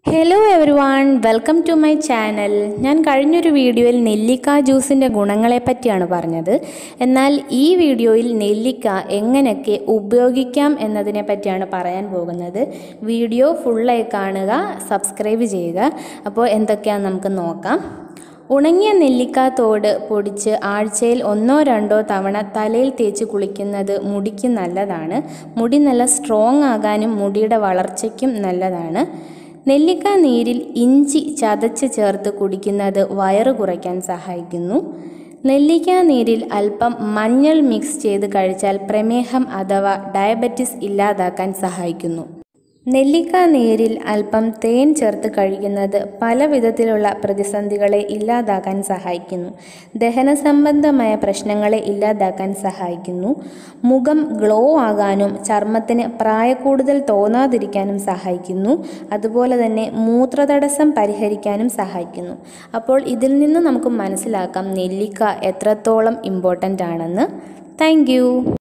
hello everyone welcome to my channel ഞാൻ കഴിഞ്ഞൊരു വീഡിയോയിൽ നെല്ലിക്ക ജ്യൂസിൻ്റെ ഗുണങ്ങളെ പറ്റിയാണ് പറഞ്ഞത് എന്നാൽ ഈ വീഡിയോയിൽ നെല്ലിക്ക എങ്ങനെയൊക്കെ ഉപയോഗിക്കാം എന്നതിനെ പറ്റിയാണ് പറയാൻ പോകുന്നത് വീഡിയോ ഫുള്ളായി കാണുക സബ്സ്ക്രൈബ് ചെയ്യുക അപ്പോൾ എന്തൊക്കെയാണെന്ന് നമുക്ക് നോക്കാം ഉണങ്ങിയ നെല്ലിക്ക തോട് പൊടിച്ച് ആഴ്ചയിൽ ഒന്നോ രണ്ടോ തവണ തലയിൽ തേച്ച് കുളിക്കുന്നത് മുടിക്ക് നല്ലതാണ് മുടി നല്ല സ്ട്രോങ് ആകാനും മുടിയുടെ വളർച്ചയ്ക്കും നല്ലതാണ് നെല്ലിക്ക നീരിൽ ഇഞ്ചി ചതച്ച് ചേർത്ത് കുടിക്കുന്നത് വയറ് കുറയ്ക്കാൻ സഹായിക്കുന്നു നെല്ലിക്ക നീരിൽ അല്പം മഞ്ഞൾ മിക്സ് ചെയ്ത് കഴിച്ചാൽ പ്രമേഹം അഥവാ ഡയബറ്റിസ് ഇല്ലാതാക്കാൻ സഹായിക്കുന്നു നെല്ലിക്ക നീരിൽ അല്പം തേൻ ചേർത്ത് കഴിക്കുന്നത് പല വിധത്തിലുള്ള പ്രതിസന്ധികളെ ഇല്ലാതാക്കാൻ സഹായിക്കുന്നു ദഹന സംബന്ധമായ പ്രശ്നങ്ങളെ ഇല്ലാതാക്കാൻ സഹായിക്കുന്നു മുഖം ഗ്ലോ ആകാനും ചർമ്മത്തിന് പ്രായക്കൂടുതൽ തോന്നാതിരിക്കാനും സഹായിക്കുന്നു അതുപോലെ തന്നെ മൂത്രതടസ്സം പരിഹരിക്കാനും സഹായിക്കുന്നു അപ്പോൾ ഇതിൽ നിന്ന് നമുക്ക് മനസ്സിലാക്കാം നെല്ലിക്ക എത്രത്തോളം ഇമ്പോർട്ടൻ്റ് ആണെന്ന് താങ്ക്